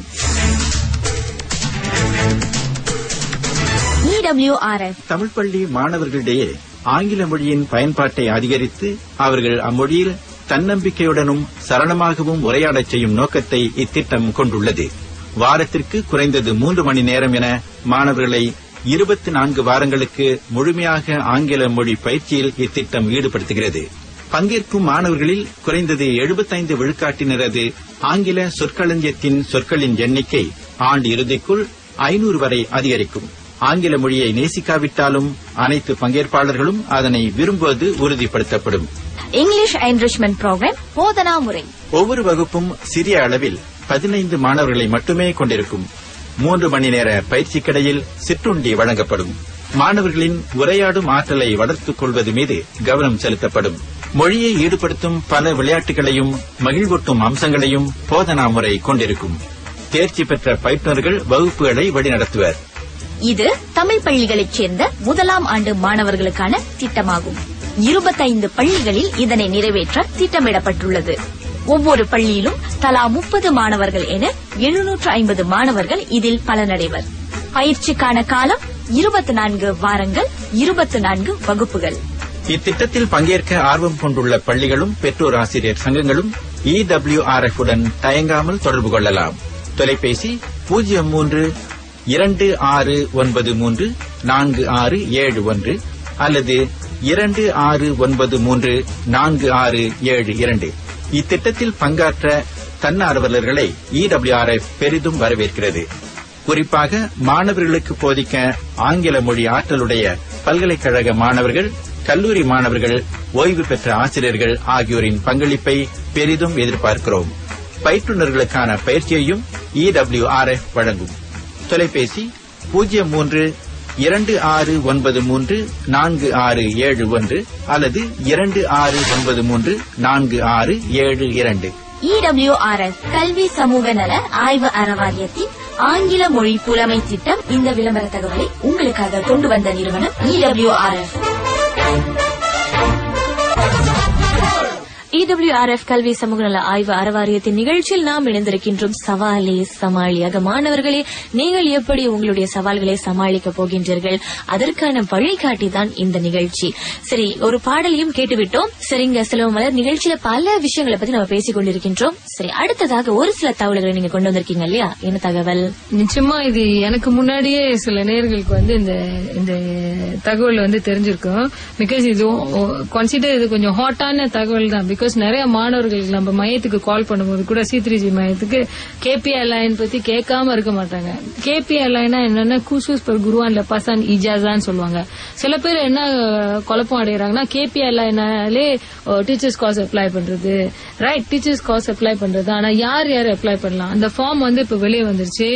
இடபிள்யூஆர்எஃப் தமிழ் பள்ளி மாணவர்களிடையே ஆங்கில மொழியின் பயன்பாட்டை அதிகரித்து அவர்கள் அம்மொழியில் தன்னம்பிக்கையுடனும் சரணமாகவும் உரையாடச் செய்யும் நோக்கத்தை இத்திட்டம் கொண்டுள்ளது வாரத்திற்கு குறைந்தது மூன்று மணி நேரம் என மாணவர்களை இருபத்தி நான்கு வாரங்களுக்கு முழுமையாக ஆங்கில மொழி பயிற்சியில் இத்திட்டம் ஈடுபடுத்துகிறது பங்கேற்கும் மாணவர்களில் குறைந்தது 75 விழுக்காட்டினரது ஆங்கில சொற்களஞ்சியத்தின் சொற்களின் எண்ணிக்கை ஆண்டு இறுதிக்குள் ஐநூறு வரை அதிகரிக்கும் ஆங்கில மொழியை நேசிக்காவிட்டாலும் அனைத்து பங்கேற்பாளர்களும் அதனை விரும்புவது உறுதிப்படுத்தப்படும் இங்கிலீஷ் என்ரிச்மெண்ட் ப்ரோக்ராம் போதனா முறை ஒவ்வொரு வகுப்பும் சிறிய அளவில் பதினைந்து மாணவர்களை மட்டுமே கொண்டிருக்கும் மூன்று மணி நேர பயிற்சிக்கிடையில் சிற்றுண்டி வழங்கப்படும் மாணவர்களின் உரையாடும் ஆற்றலை வளர்த்துக் கொள்வது மீது கவனம் செலுத்தப்படும் மொழியை ஈடுபடுத்தும் பல விளையாட்டுகளையும் மகிழ்வூட்டும் அம்சங்களையும் போதனா முறை கொண்டிருக்கும் தேர்ச்சி பெற்ற பயிற்றுநர்கள் வகுப்புகளை வழிநடத்துவர் இது தமிழ் பள்ளிகளைச் சேர்ந்த முதலாம் ஆண்டு மாணவர்களுக்கான திட்டமாகும் இருபத்தைந்து பள்ளிகளில் இதனை நிறைவேற்ற திட்டமிடப்பட்டுள்ளது ஒவ்வொரு பள்ளியிலும் தலா முப்பது மாணவர்கள் என எழுநூற்று ஐம்பது மாணவர்கள் இதில் பலனடைவர் பயிற்சிக்கான காலம் இருபத்தி நான்கு வாரங்கள் இருபத்தி நான்கு வகுப்புகள் இத்திட்டத்தில் பங்கேற்க ஆர்வம் கொண்டுள்ள பள்ளிகளும் பெற்றோர் ஆசிரியர் சங்கங்களும் இடபிள்யூஆர்எஃப் உடன் தயங்காமல் தொடர்பு கொள்ளலாம் தொலைபேசி பூஜ்ஜியம் மூன்று இரண்டு ஆறு ஒன்பது மூன்று நான்கு ஆறு ஏழு ஒன்று அல்லது இரண்டு ஆறு ஒன்பது மூன்று நான்கு ஆறு ஏழு இரண்டு இத்திட்டத்தில் பங்காற்ற தன்னார்வலர்களை இடபிள்யூஆர்எஃப் பெரிதும் வரவேற்கிறது குறிப்பாக மாணவர்களுக்கு போதிக்க ஆங்கில மொழி ஆற்றலுடைய பல்கலைக்கழக மாணவர்கள் கல்லூரி மாணவர்கள் ஓய்வு பெற்ற ஆசிரியர்கள் ஆகியோரின் பங்களிப்பை பெரிதும் எதிர்பார்க்கிறோம் பயிற்றுநர்களுக்கான பயிற்சியையும் இடபிள்யூஆர்எஃப் வழங்கும் தொலைபேசி பூஜ்ஜியம் மூன்று இரண்டு ஆறு ஒன்பது மூன்று நான்கு ஆறு ஏழு ஒன்று அல்லது இரண்டு ஆறு ஒன்பது மூன்று நான்கு ஆறு ஏழு இரண்டு இடபிள்யூஆர்எஸ் கல்வி சமூக நல ஆய்வு அறவாரியத்தின் ஆங்கில மொழி புலமை திட்டம் இந்த விளம்பர தகவலை உங்களுக்காக கொண்டு வந்த நிறுவனம் இடபிள்யூஆர்எஸ் இடபிள்யூஆர்எஃப் கல்வி சமூக நல ஆய்வு அறவாரியத்தின் நிகழ்ச்சியில் நாம் இணைந்திருக்கின்றோம் சவாலே சமாளியாக மாணவர்களே நீங்கள் எப்படி உங்களுடைய சவால்களை சமாளிக்க போகின்றீர்கள் அதற்கான வழிகாட்டி தான் இந்த நிகழ்ச்சி சரி ஒரு பாடலையும் கேட்டுவிட்டோம் சரிங்க செலவமலர் நிகழ்ச்சியில பல விஷயங்களை பத்தி நம்ம பேசிக் கொண்டிருக்கின்றோம் சரி அடுத்ததாக ஒரு சில தகவல்களை நீங்க கொண்டு வந்திருக்கீங்க இல்லையா என்ன தகவல் நிச்சயமா இது எனக்கு முன்னாடியே சில நேர்களுக்கு வந்து இந்த இந்த தகவல் வந்து தெரிஞ்சிருக்கும் பிகாஸ் இது கன்சிடர் இது கொஞ்சம் ஹாட்டான தகவல் தான் பிகாஸ் நிறைய மாணவர்கள் நம்ம மையத்துக்கு கால் பண்ணும்போது கூட சி த்ரீ ஜி மையத்துக்கு கேபிஐ லைன் பத்தி கேட்காம இருக்க மாட்டாங்க கேபிஐ லைனா என்னன்னா கூசூஸ் பர் குருவான்ல பசான் இஜாசான்னு சொல்லுவாங்க சில பேர் என்ன குழப்பம் அடைகிறாங்கன்னா கேபிஐ லைனாலே டீச்சர்ஸ் காஸ் அப்ளை பண்றது ரைட் டீச்சர்ஸ் காஸ் அப்ளை பண்றது ஆனா யார் யார் அப்ளை பண்ணலாம் அந்த ஃபார்ம் வந்து இப்ப வெளியே வந்துருச்சு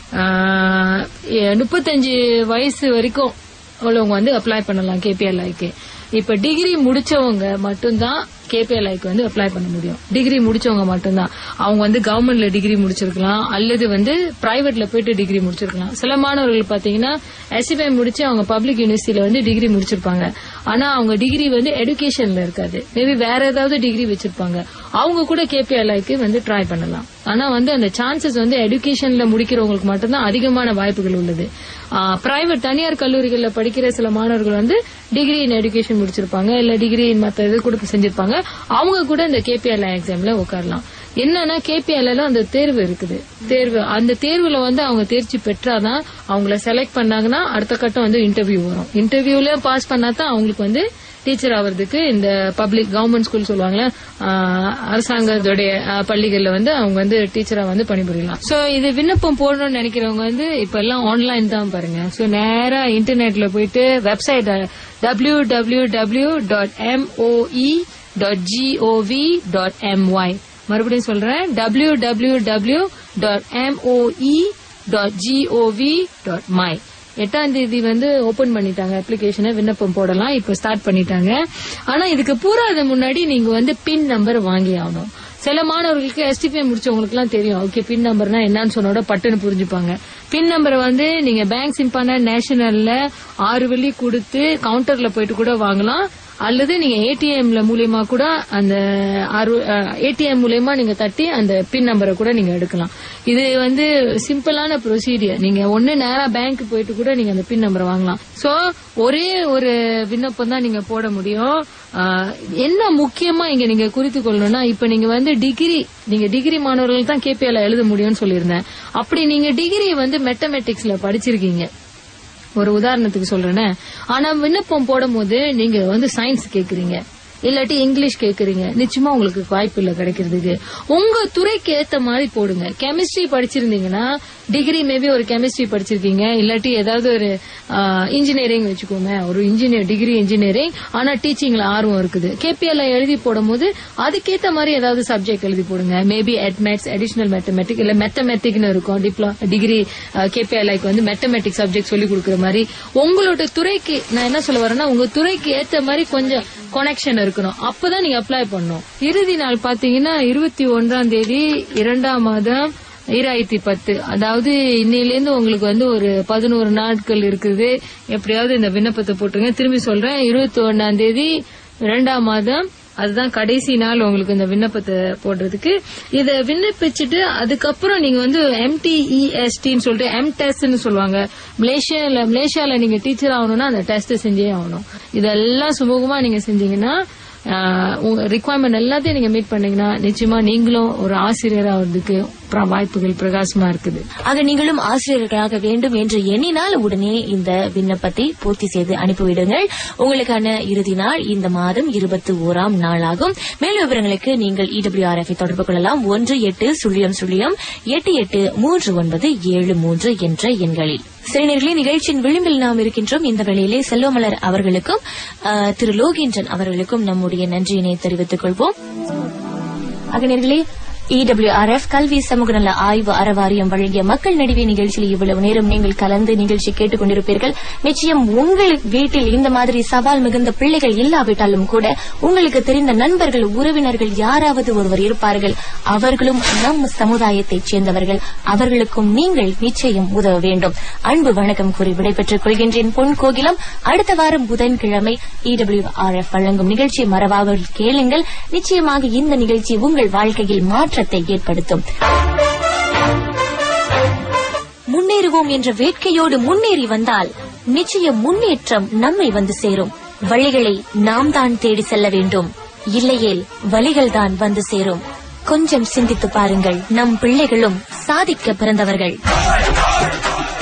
ஆஹ், எ- முப்பத்தஞ்சு வயசு வரைக்கும் உள்ளவங்க வந்து அப்ளை பண்ணலாம் கேபிஎல்ஐக்கு இப்ப டிகிரி முடிச்சவங்க மட்டும்தான் கேபிஎல்ஐக்கு வந்து அப்ளை பண்ண முடியும் டிகிரி முடிச்சவங்க மட்டும்தான் அவங்க வந்து கவர்மெண்ட்ல டிகிரி முடிச்சிருக்கலாம் அல்லது வந்து பிரைவேட்ல போயிட்டு டிகிரி முடிச்சிருக்கலாம் சில மாணவர்கள் பாத்தீங்கன்னா எஸ்சிபை முடிச்சு அவங்க பப்ளிக் யூனிவர்சிட்டியில வந்து டிகிரி முடிச்சிருப்பாங்க ஆனா அவங்க டிகிரி வந்து எடுகேஷன்ல இருக்காது மேபி வேற ஏதாவது டிகிரி வச்சிருப்பாங்க அவங்க கூட கேபிஎல்ஐக்கு வந்து ட்ரை பண்ணலாம் ஆனா வந்து அந்த சான்சஸ் வந்து எடுகேஷன்ல முடிக்கிறவங்களுக்கு மட்டும்தான் அதிகமான வாய்ப்புகள் உள்ளது பிரைவேட் தனியார் கல்லூரிகள்ல படிக்கிற சில மாணவர்கள் வந்து டிகிரி இன் எடுகேஷன் முடிச்சிருப்பாங்க இல்ல டிகிரி இன் மத்த இது கூட செஞ்சிருப்பாங்க அவங்க கூட இந்த கேபிஎல்ஐ எக்ஸாம்ல உட்காரலாம் என்னன்னா கேபிஎல்ல அந்த தேர்வு இருக்குது தேர்வு அந்த தேர்வுல வந்து அவங்க தேர்ச்சி பெற்றாதான் அவங்கள செலக்ட் பண்ணாங்கன்னா அடுத்த கட்டம் வந்து இன்டர்வியூ வரும் இன்டர்வியூல பாஸ் பண்ணாதான் அவங்களுக்கு வந்து டீச்சர் ஆவறதுக்கு இந்த பப்ளிக் கவர்மெண்ட் ஸ்கூல் சொல்லுவாங்கல்ல ஆஹ், அரசாங்கத்துடைய ஆஹ், பள்ளிகள்ல வந்து அவங்க வந்து டீச்சரா வந்து பணிபுரியலாம் சோ இது விண்ணப்பம் போடணும்னு நினைக்கிறவங்க வந்து இப்ப எல்லாம் ஆன்லைன் தான் பாருங்க சோ நேரா இன்டர்நெட்ல போயிட்டு website W W W dot MOE dot GOV dot MY மறுபடியும் சொல்றேன் W W W dot MOE dot GOV dot MY எட்டாம் தேதி வந்து ஓபன் பண்ணிட்டாங்க அப்ளிகேஷனை விண்ணப்பம் போடலாம் இப்ப ஸ்டார்ட் பண்ணிட்டாங்க ஆனா இதுக்கு பூராத முன்னாடி நீங்க வந்து பின் நம்பர் வாங்கி ஆகணும் சில மாணவர்களுக்கு எஸ்டிபிஐ முடிச்சவங்களுக்கு எல்லாம் தெரியும் ஓகே பின் நம்பர்னா என்னன்னு சொன்னோட பட்டுன்னு புரிஞ்சுப்பாங்க பின் நம்பர் வந்து நீங்க பேங்க் சிம்பான நேஷனல்ல ஆறு வெள்ளி கொடுத்து கவுண்டர்ல போயிட்டு கூட வாங்கலாம் அல்லது நீங்க ஏடிஎம்ல மூலியமா கூட அந்த ஏடிஎம் மூலியமா நீங்க தட்டி அந்த பின் நம்பரை கூட நீங்க எடுக்கலாம் இது வந்து சிம்பிளான ப்ரொசீடியர் நீங்க ஒண்ணு நேரா பேங்க் போயிட்டு கூட நீங்க அந்த பின் நம்பரை வாங்கலாம் சோ ஒரே ஒரு விண்ணப்பம் தான் நீங்க போட முடியும் ஆஹ், என்ன முக்கியமா இங்க நீங்க குறித்து கொள்ளணும்னா இப்ப நீங்க வந்து டிகிரி நீங்க டிகிரி மாணவர்கள் தான் கேபிஎல் எழுத முடியும்னு சொல்லியிருந்தேன் அப்படி நீங்க டிகிரி வந்து மெத்தமெட்டிக்ஸ்ல படிச்சிருக்கீங்க ஒரு உதாரணத்துக்கு சொல்றேனே ஆனா விண்ணப்பம் போடும்போது நீங்க வந்து சயின்ஸ் கேக்குறீங்க இல்லாட்டி இங்கிலீஷ் கேக்குறீங்க நிச்சயமா உங்களுக்கு வாய்ப்பு இல்ல கிடைக்கிறதுக்கு உங்க துறைக்கு ஏத்த மாதிரி போடுங்க கெமிஸ்ட்ரி படிச்சிருந்தீங்கன்னா டிகிரி மேபி ஒரு கெமிஸ்ட்ரி படிச்சிருக்கீங்க இல்லாட்டி ஏதாவது ஒரு இன்ஜினியரிங் வச்சுக்கோங்க ஒரு இன்ஜினியர் டிகிரி இன்ஜினியரிங் ஆனா டீச்சிங்ல ஆர்வம் இருக்குது கேபிஎல் எழுதி போடும்போது அதுக்கேத்த மாதிரி ஏதாவது சப்ஜெக்ட் எழுதி போடுங்க மேபி அட்மேட்ஸ் அடிஷனல் மேத்தமெட்டிக் இல்ல மேத்தமெட்டிக்னு இருக்கும் டிப்ளோ டிகிரி கேபிஎல்ஐக்கு வந்து மேத்தமெட்டிக் சப்ஜெக்ட் சொல்லி கொடுக்குற மாதிரி உங்களோட துறைக்கு நான் என்ன சொல்ல வரேன்னா உங்க துறைக்கு ஏத்த மாதிரி கொஞ்சம் கனெக்ஷன் இருக்கணும் அப்பதான் நீங்க அப்ளை பண்ணணும் இறுதி நாள் பாத்தீங்கன்னா இருபத்தி ஒன்றாம் தேதி இரண்டாம் மாதம் ஈராயிரத்தி பத்து அதாவது இன்னையிலேருந்து உங்களுக்கு வந்து ஒரு பதினோரு நாட்கள் இருக்குது எப்படியாவது இந்த விண்ணப்பத்தை போட்டுருங்க திரும்பி சொல்றேன் இருபத்தி ஒன்னாம் தேதி இரண்டாம் மாதம் அதுதான் கடைசி நாள் உங்களுக்கு இந்த விண்ணப்பத்தை போடுறதுக்கு இத விண்ணப்பிச்சுட்டு அதுக்கப்புறம் நீங்க வந்து எம்டிஇஎஸ்டின்னு சொல்லிட்டு எம் டெஸ்ட்னு சொல்லுவாங்க மலேசியால மலேசியால நீங்க டீச்சர் ஆகணும்னா அந்த டெஸ்ட் செஞ்சே ஆகணும் இதெல்லாம் சுமூகமா நீங்க செஞ்சீங்கன்னா ரிக்குவயர்மெண்ட் எல்லாத்தையும் நீங்க மீட் பண்ணீங்கன்னா நிச்சயமா நீங்களும் ஒரு ஆசிரியர் ஆகிறதுக்கு பிர- வாய்ப்புகள் பிரகாசமா இருக்குது ஆக நீங்களும் ஆசிரியர்களாக வேண்டும் என்று எண்ணினால் உடனே இந்த விண்ணப்பத்தை பூர்த்தி செய்து அனுப்பிவிடுங்கள் உங்களுக்கான இறுதி நாள் இந்த மாதம் இருபத்தி ஓராம் நாளாகும் மேலும் விவரங்களுக்கு நீங்கள் இடபிள்யூஆர்எஃப் தொடர்பு கொள்ளலாம் ஒன்று எட்டு சுழியம் சுழியம் எட்டு எட்டு மூன்று ஒன்பது ஏழு மூன்று என்ற எண்களில் சிறுநீர்களே நிகழ்ச்சியின் விளிம்பில் நாம் இருக்கின்றோம் இந்த வேளையிலே செல்வமலர் அவர்களுக்கும் அஹ், திரு லோகேந்திரன் அவர்களுக்கும் நம்முடைய நன்றியினை தெரிவித்துக் கொள்வோம் அகநேர்களே இடபிள்யூஆர்எஃப் கல்வி சமூக நல ஆய்வு அறவாரியம் வழங்கிய மக்கள் நடுவே நிகழ்ச்சியில் இவ்வளவு நேரம் நீங்கள் கலந்து நிகழ்ச்சி கேட்டுக் கொண்டிருப்பீர்கள் நிச்சயம் உங்கள் வீட்டில் இந்த மாதிரி சவால் மிகுந்த பிள்ளைகள் இல்லாவிட்டாலும் கூட உங்களுக்கு தெரிந்த நண்பர்கள் உறவினர்கள் யாராவது ஒருவர் இருப்பார்கள் அவர்களும் நம் சமுதாயத்தைச் சேர்ந்தவர்கள் அவர்களுக்கும் நீங்கள் நிச்சயம் உதவ வேண்டும் அன்பு வணக்கம் கூறி விடைபெற்றுக் கொள்கின்றேன் பொன் கோகிலம் அடுத்த வாரம் புதன்கிழமை இடபிள்யூஆர்எஃப் வழங்கும் நிகழ்ச்சியை மறவாமல் கேளுங்கள் நிச்சயமாக இந்த நிகழ்ச்சி உங்கள் வாழ்க்கையில் மாற்றத்தை ஏற்படுத்தும் முன்னேறுவோம் என்ற வேட்கையோடு முன்னேறி வந்தால் நிச்சயம் முன்னேற்றம் நம்மை வந்து சேரும் வழிகளை நாம் தான் தேடி செல்ல வேண்டும் இல்லையேல் வழிகள்தான் வந்து சேரும் கொஞ்சம் சிந்தித்து பாருங்கள் நம் பிள்ளைகளும் சாதிக்க பிறந்தவர்கள்